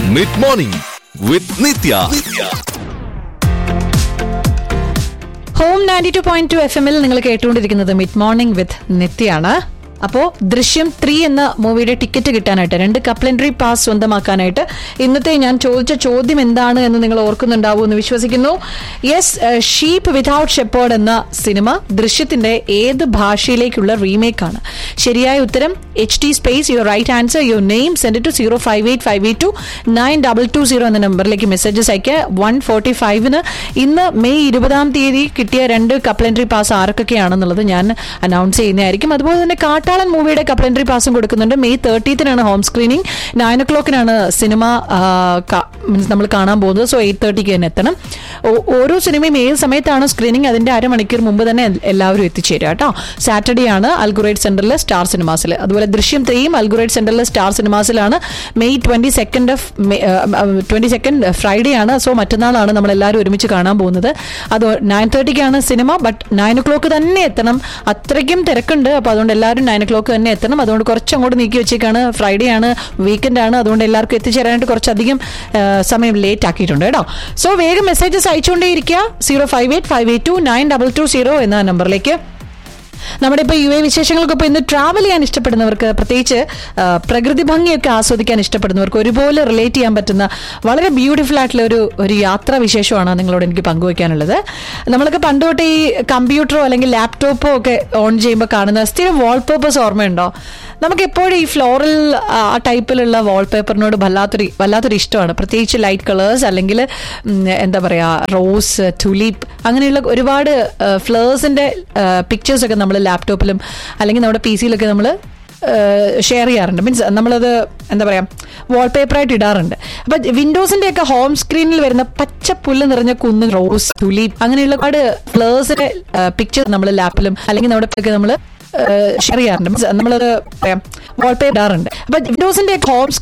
mid morning with Nithya home ninety two point two F എമ്മിൽ നിങ്ങൾ കേട്ടുകൊണ്ടിരിക്കുന്നത് മിഡ് മോർണിംഗ് വിത്ത് നിത്യാണ് അപ്പോൾ ദൃശ്യം ത്രീ എന്ന മൂവിയുടെ ടിക്കറ്റ് കിട്ടാനായിട്ട് രണ്ട് കപ്ലൻട്രി പാസ് സ്വന്തമാക്കാനായിട്ട് ഇന്നത്തെ ഞാൻ ചോദിച്ച ചോദ്യം എന്താണ് എന്ന് നിങ്ങൾ ഓർക്കുന്നുണ്ടാവും എന്ന് വിശ്വസിക്കുന്നു യെസ് ഷീപ്പ് വിതൗട്ട് ഷെപ്പേർഡ് എന്ന സിനിമ ദൃശ്യത്തിന്റെ ഏത് ഭാഷയിലേക്കുള്ള റീമേക്ക് ആണ് ശരിയായ ഉത്തരം H T space your right answer your name send to zero five eight five eight two nine double two zero എന്ന നമ്പറിലേക്ക് മെസ്സേജസ് അയക്കുക വൺ ഫോർട്ടി ഫൈവിന് ഇന്ന് മെയ് ഇരുപതാം തീയതി കിട്ടിയ രണ്ട് കപ്ലൻട്രി പാസ് ആർക്കൊക്കെയാണെന്നുള്ളത് ഞാൻ അനൗൺസ് ചെയ്യുന്നതായിരിക്കും അതുപോലെ തന്നെ കാട്ടാളൻ മൂവിയുടെ കപ്ലൻട്രി പാസും കൊടുക്കുന്നുണ്ട് മെയ് തേർട്ടീത്തിനാണ് ഹോം സ്ക്രീനിങ് നയൻ ഒ ക്ലോക്കിനാണ് സിനിമ മീൻസ് നമ്മൾ കാണാൻ പോകുന്നത് സോ എയ്റ്റ് തേർട്ടിക്ക് തന്നെ എത്തണം ഓ- ഓരോ സിനിമയും ഏത് സമയത്താണ് സ്ക്രീനിങ് അതിന്റെ അരമണിക്കൂർ മുമ്പ് തന്നെ എൽ- എല്ലാവരും എത്തിച്ചേരുക കേട്ടോ സാറ്റർഡേ ആണ് അൽഗുറേറ്റ് സെന്ററിൽ സ്റ്റാർ സിനിമാസിൽ അതുപോലെ ദൃശ്യം ത്രീയും അൽഗുറേറ്റ് സെന്ററിൽ സ്റ്റാർ സിനിമാസിലാണ് May twenty second of twenty second Friday ആണ് സോ മറ്റന്നാളാണ് നമ്മൾ എല്ലാവരും ഒരുമിച്ച് കാണാൻ പോകുന്നത് അത് നയൻ തേർട്ടിക്കാണ് cinema but nine o'clock തന്നെ എത്തണം അത്രയ്ക്കും തിരക്കുണ്ട് അപ്പോൾ അതുകൊണ്ട് എല്ലാവരും നയൻ ഒ ക്ലോക്ക് തന്നെ എത്തണം അതുകൊണ്ട് കുറച്ച് അങ്ങോട്ട് നീക്കി വെച്ചേക്കാണ് ഫ്രൈഡേ ആണ് വീക്കെൻഡ് ആണ് അതുകൊണ്ട് എല്ലാവർക്കും എത്തിച്ചേരാനായിട്ട് കുറച്ചധികം ആ, സമയം ലേറ്റ് ആക്കിയിട്ടുണ്ട് കേട്ടോ സോ വേഗം മെസ്സേജസ് അയച്ചുകൊണ്ടേയിരിക്കുക zero five eight five eight two nine double two zero എന്ന നമ്പറിലേക്ക് നമ്മുടെ ഇപ്പോൾ യു എ വിശേഷങ്ങൾക്കൊപ്പം ഇന്ന് ട്രാവൽ ചെയ്യാൻ ഇഷ്ടപ്പെടുന്നവർക്ക് പ്രത്യേകിച്ച് ആ, പ്രകൃതി ഭംഗിയൊക്കെ ആസ്വദിക്കാൻ ഇഷ്ടപ്പെടുന്നവർക്ക് ഒരുപോലെ റിലേറ്റ് ചെയ്യാൻ പറ്റുന്ന വളരെ ബ്യൂട്ടിഫുൾ ആയിട്ടുള്ള ഒരു ഒരു യാത്രാ വിശേഷമാണ് നിങ്ങളോട് എനിക്ക് പങ്കുവയ്ക്കാനുള്ളത് നമ്മളൊക്കെ പണ്ട് തൊട്ട് ഈ കമ്പ്യൂട്ടറോ അല്ലെങ്കിൽ ലാപ്ടോപ്പോ ഒക്കെ ഓൺ ചെയ്യുമ്പോൾ കാണുന്ന സ്ഥിരം വാൾപേപ്പേഴ്സ് ഓർമ്മയുണ്ടോ നമുക്ക് എപ്പോഴും ഈ ഫ്ലോറൽ ആ ടൈപ്പിലുള്ള വാൾപേപ്പറിനോട് വല്ലാത്തൊരു വല്ലാത്തൊരു ഇഷ്ടമാണ് പ്രത്യേകിച്ച് ലൈറ്റ് കളേഴ്സ് അല്ലെങ്കിൽ ഉം, എന്താ പറയുക റോസ് ടുലിപ്പ് അങ്ങനെയുള്ള ഒരുപാട് ഫ്ലേഴ്സിന്റെ പിക്ചേഴ്സ് ഒക്കെ നമ്മൾ ലാപ്ടോപ്പിലും അല്ലെങ്കിൽ നമ്മുടെ പി സിയിലൊക്കെ നമ്മൾ ഷെയർ ചെയ്യാറുണ്ട് മീൻസ് നമ്മളത് എന്താ പറയാ വാൾപേപ്പറായിട്ട് ഇടാറുണ്ട് അപ്പൊ വിൻഡോസിന്റെ ഒക്കെ ഹോം സ്ക്രീനിൽ വരുന്ന പച്ച പുല്ല് നിറഞ്ഞ കുന്ന് റോസ് തുലീപ് അങ്ങനെയുള്ള ഒരുപാട് ഫ്ലേഴ്സിന്റെ പിക്ചർ നമ്മൾ ലാപ്പിലും അല്ലെങ്കിൽ നമ്മുടെ ഒക്കെ നമ്മൾ ഷെയർ ചെയ്യാറുണ്ട് മീൻസ് നമ്മളത് വാൾപേപ്പർ ഇടാറുണ്ട് അപ്പൊ വിൻഡോസിന്റെ ഹോം